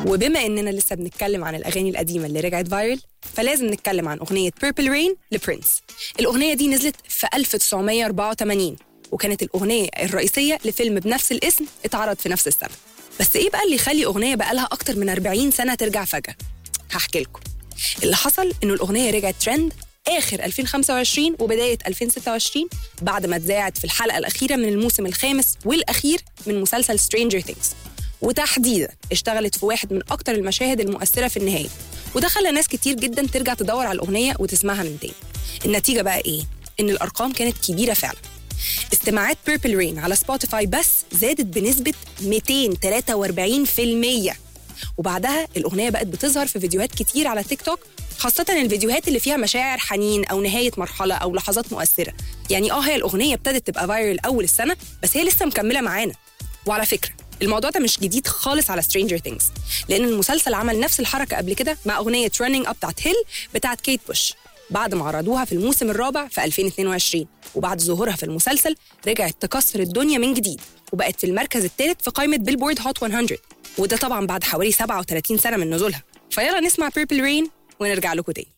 وبما اننا لسه بنتكلم عن الاغاني القديمه اللي رجعت فايرل فلازم نتكلم عن اغنيه بيربل رين لبرنس الاغنيه دي نزلت في 1984 وكانت الاغنيه الرئيسيه لفيلم بنفس الاسم اتعرض في نفس السنه بس ايه بقى اللي يخلي اغنيه بقالها اكتر من 40 سنه ترجع فجاه هحكي لكم اللي حصل انه الاغنيه رجعت ترند اخر 2025 وبدايه 2026 بعد ما اتذاعت في الحلقه الاخيره من الموسم الخامس والاخير من مسلسل سترينجر ثينجز وتحديدا اشتغلت في واحد من اكتر المشاهد المؤثره في النهايه وده خلى ناس كتير جدا ترجع تدور على الاغنيه وتسمعها من تاني النتيجه بقى ايه ان الارقام كانت كبيره فعلا استماعات بيربل رين على سبوتيفاي بس زادت بنسبه 243% وبعدها الاغنيه بقت بتظهر في فيديوهات كتير على تيك توك خاصة الفيديوهات اللي فيها مشاعر حنين أو نهاية مرحلة أو لحظات مؤثرة يعني آه هي الأغنية ابتدت تبقى فايرل أول السنة بس هي لسه مكملة معانا وعلى فكرة الموضوع ده مش جديد خالص على سترينجر ثينجز لأن المسلسل عمل نفس الحركة قبل كده مع أغنية رننج أب بتاعت هيل بتاعت كيت بوش بعد ما عرضوها في الموسم الرابع في 2022 وبعد ظهورها في المسلسل رجعت تكسر الدنيا من جديد وبقت في المركز الثالث في قائمة بيلبورد هوت 100 وده طبعا بعد حوالي 37 سنة من نزولها فيلا نسمع بيربل رين ونرجع لكم تاني